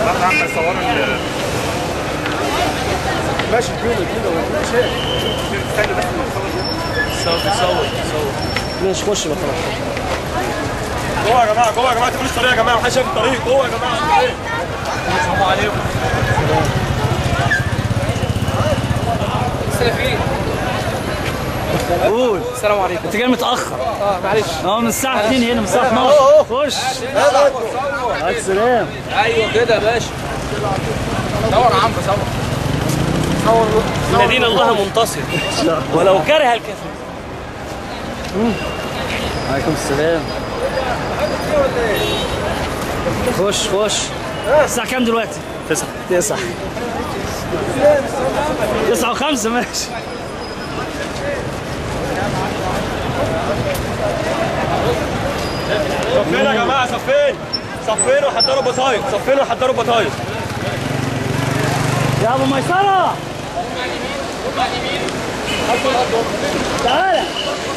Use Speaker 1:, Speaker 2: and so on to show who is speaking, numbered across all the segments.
Speaker 1: راح عم يصوروا ال-
Speaker 2: ماشي كده كده ماشي
Speaker 1: استنى بس ما تصور
Speaker 3: صور صور صور
Speaker 2: ماشي خش بقى خلاص
Speaker 1: جوه يا جماعه جوه يا جماعه تقولوا الطريق يا جماعه محدش شايف الطريق جوه يا جماعه الطريق.
Speaker 3: السلام عليكم
Speaker 4: السلفيين
Speaker 3: قول
Speaker 4: السلام عليكم
Speaker 3: انت جاي متاخر
Speaker 4: اه معلش
Speaker 3: اه من الساعه 2 هنا من الساعه 12 خش عليك السلام
Speaker 4: ايوه كده يا باشا دور يا عمرو صور
Speaker 3: ان دين الله منتصر ولو كره الكافر عليكم السلام خش خش الساعة كام دلوقتي؟ تسعة تسعة تسعة وخمسة ماشي
Speaker 1: صفين يا جماعه صفين صفين وحضروا بطايق صفين وحضروا بطايق
Speaker 3: يا ابو ميسرة تعالى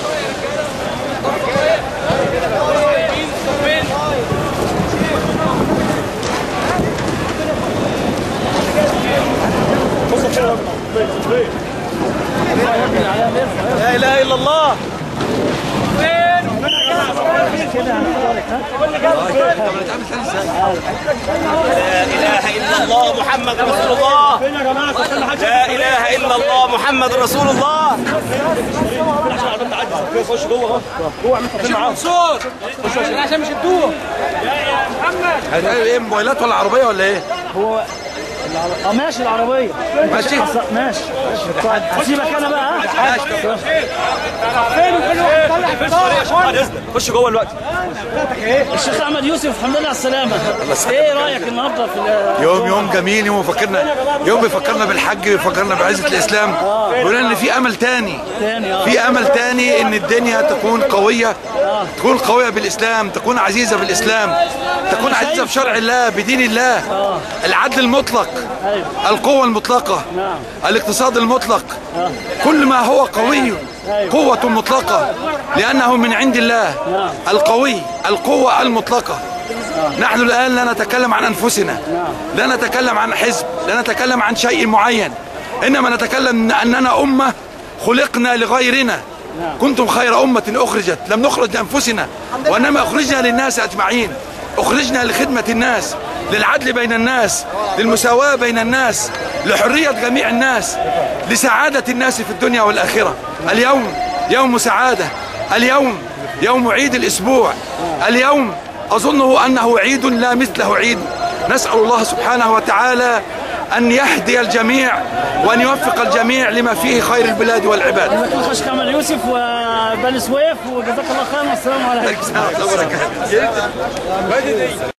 Speaker 1: بص صفين يا جماعة. صفين لا اله الا الله
Speaker 5: لا اله الا الله محمد رسول الله
Speaker 1: فين يا جماعه صفين محدش
Speaker 5: لا اله الا الله محمد رسول الله
Speaker 1: فين عشان العربيه تعدي صفين خش جوه اهو جوه اعمل صفين معاهم
Speaker 4: عشان مش الدوه
Speaker 6: هتعمل ايه موبايلات ولا عربيه ولا ايه؟
Speaker 3: هو اه ماشي العربية
Speaker 6: ماشي.
Speaker 3: ماشي ماشي طيب هسيبك انا بقى ها
Speaker 1: بعد اذنك خش جوه الوقت
Speaker 3: الشيخ احمد يوسف الحمد لله على السلامة ايه رايك النهارده في ال-
Speaker 6: يوم يوم جميل يوم بيفكرنا يوم بيفكرنا بالحج بيفكرنا بعزة الإسلام بيقول إن في أمل تاني
Speaker 3: تاني اه
Speaker 6: في أمل تاني إن الدنيا تكون قوية تكون قوية بالإسلام تكون عزيزة بالإسلام تكون عزيزة بشرع الله بدين الله العدل المطلق
Speaker 3: ايوه
Speaker 6: القوة المطلقة
Speaker 3: نعم
Speaker 6: الاقتصاد المطلق كل ما هو قوي قوة مطلقة لأنه من عند الله القوي القوة المطلقة نحن الآن لا نتكلم عن أنفسنا لا نتكلم عن حزب لا نتكلم عن شيء معين إنما نتكلم أننا أمة خلقنا لغيرنا كنتم خير أمة أخرجت لم نخرج لأنفسنا وإنما أخرجنا للناس أجمعين أخرجنا لخدمة الناس للعدل بين الناس للمساواة بين الناس لحرية جميع الناس لسعادة الناس في الدنيا والآخرة اليوم يوم سعادة اليوم يوم عيد الأسبوع اليوم أظنه أنه عيد لا مثله عيد نسأل الله سبحانه وتعالى أن يهدي الجميع وأن يوفق الجميع لما فيه خير البلاد والعباد
Speaker 3: جزاك الله خير احمد يوسف وبني سويف وجزاك الله خير والسلام عليكم
Speaker 6: الله وبركاته